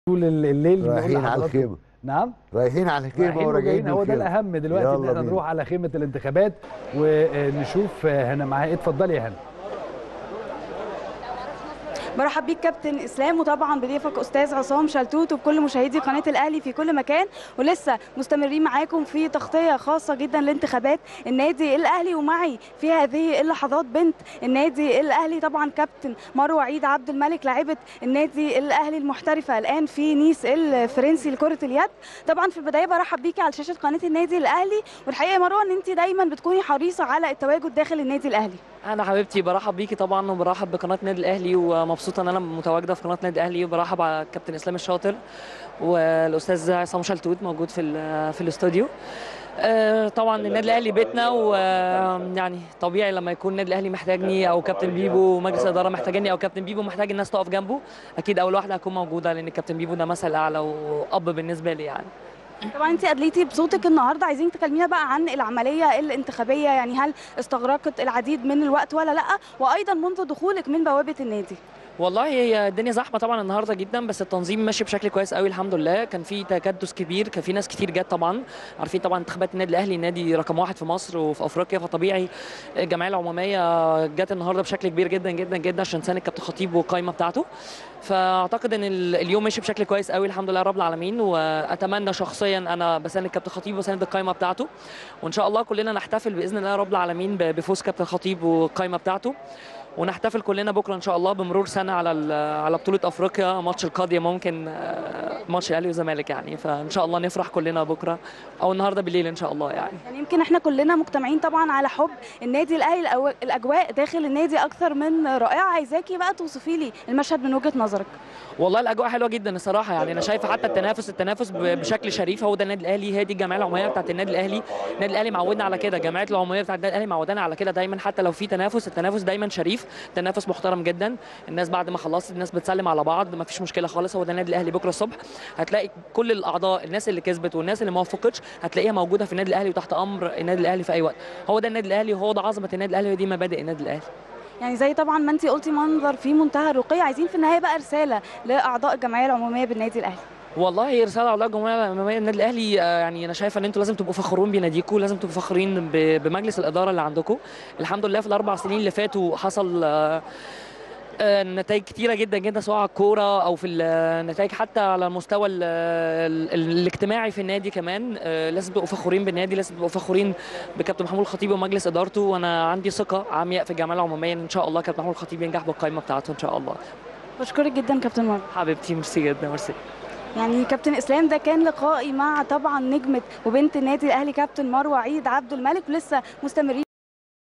طول الليل بنقول رايحين على لحضراتكم- الخيمه نعم رايحين على الخيمه رايحين وراجعين وجايين هو ده الخيمة. الاهم دلوقتي ان يلا احنا بينا. نروح على خيمه الانتخابات ونشوف هنا معايا إيه. اتفضلي يا هنا برحب بيك كابتن اسلام وطبعا بضيفك استاذ عصام شلتوت وبكل مشاهدي قناه الاهلي في كل مكان ولسه مستمرين معاكم في تغطيه خاصه جدا لانتخابات النادي الاهلي ومعي في هذه اللحظات بنت النادي الاهلي طبعا كابتن مروه عيد عبد الملك لاعبه النادي الاهلي المحترفه الان في نيس الفرنسي لكره اليد طبعا في البدايه برحب بيكي على شاشه قناه النادي الاهلي والحقيقه يا مروه ان انت دايما بتكوني حريصه على التواجد داخل النادي الاهلي انا حبيبتي برحب بيكي طبعا وبرحب بقناه النادي الاهلي ومبسوطه ان انا متواجده في قناه النادي الاهلي وبرحب على الكابتن اسلام الشاطر والاستاذ عصام شلتوت موجود في ال- في الاستوديو آه، طبعا النادي الاهلي بيتنا ويعني طبيعي لما يكون النادي الاهلي محتاجني او كابتن بيبو ومجلس الاداره محتاجني او كابتن بيبو محتاج الناس تقف جنبه اكيد اول واحده هكون موجوده لان الكابتن بيبو ده مثل اعلى واب بالنسبه لي يعني طبعا انت ادليتي بصوتك النهارده عايزين تكلمينا بقى عن العمليه الانتخابيه يعني هل استغرقت العديد من الوقت ولا لا وايضا منذ دخولك من بوابه النادي والله هي الدنيا زحمه طبعا النهارده جدا بس التنظيم ماشي بشكل كويس قوي الحمد لله كان في تكدس كبير كان في ناس كتير جت طبعا عارفين طبعا انتخابات النادي الاهلي نادي رقم واحد في مصر وفي افريقيا فطبيعي الجمعيه العموميه جت النهارده بشكل كبير جدا جدا جدا عشان سنه كابتن خطيب والقايمه بتاعته فاعتقد ان ال- اليوم ماشي بشكل كويس قوي الحمد لله رب العالمين واتمنى شخصيا انا بساند كابتن خطيب وساند القايمه بتاعته وان شاء الله كلنا نحتفل باذن الله رب العالمين ب- بفوز كابتن خطيب والقايمه بتاعته ونحتفل كلنا بكره ان شاء الله بمرور سنه على ال- على بطوله افريقيا ماتش القاضيه ممكن آه، ماتش الاهلي والزمالك يعني فان شاء الله نفرح كلنا بكره او النهارده بالليل ان شاء الله يعني يعني يمكن احنا كلنا مجتمعين طبعا على حب النادي الاهلي الأو- الاجواء داخل النادي اكثر من رائعه عايزاكي بقى توصفي لي المشهد من وجهه نظرك والله الاجواء حلوه جدا الصراحه يعني انا شايفه حتى التنافس التنافس ب- بشكل شريف هو ده النادي الاهلي هي دي الجمعيه العموميه بتاعت النادي الاهلي النادي الاهلي معودنا على كده الجمعيه العموميه بتاعت النادي الاهلي معودانا على كده دايما حتى لو في تنافس التنافس دايما شريف تنافس محترم جدا الناس بعد ما خلصت الناس بتسلم على بعض ما فيش مشكله خالص هو ده النادي الاهلي بكره الصبح هتلاقي كل الاعضاء الناس اللي كسبت والناس اللي ما وفقتش هتلاقيها موجوده في النادي الاهلي وتحت امر النادي الاهلي في اي وقت هو ده النادي الاهلي وهو ده عظمه النادي الاهلي ودي مبادئ النادي الاهلي يعني زي طبعا ما انت قلتي منظر في منتهى الرقي عايزين في النهايه بقى رساله لاعضاء الجمعيه العموميه بالنادي الاهلي والله هي رساله على الجمهوريه الاماميه النادي الاهلي آه، يعني انا شايفه ان انتوا لازم تبقوا فخورين بناديكم لازم تبقوا فخورين ب- بمجلس الاداره اللي عندكم الحمد لله في الاربع سنين اللي فاتوا حصل آه، آه، نتائج كتيره جدا جدا سواء على الكوره او في النتائج حتى على المستوى ال ال الاجتماعي في النادي كمان آه، لازم تبقوا فخورين بالنادي لازم تبقوا فخورين بكابتن محمود الخطيب ومجلس ادارته وانا عندي ثقه عمياء في الجمعيه العموميه ان شاء الله كابتن محمود الخطيب ينجح بالقائمه بتاعته ان شاء الله بشكرك جدا كابتن مروه حبيبتي ميرسي جدا ميرسي يعني كابتن اسلام ده كان لقائي مع طبعا نجمه وبنت النادي الاهلي كابتن مروه عيد عبد الملك ولسه مستمرين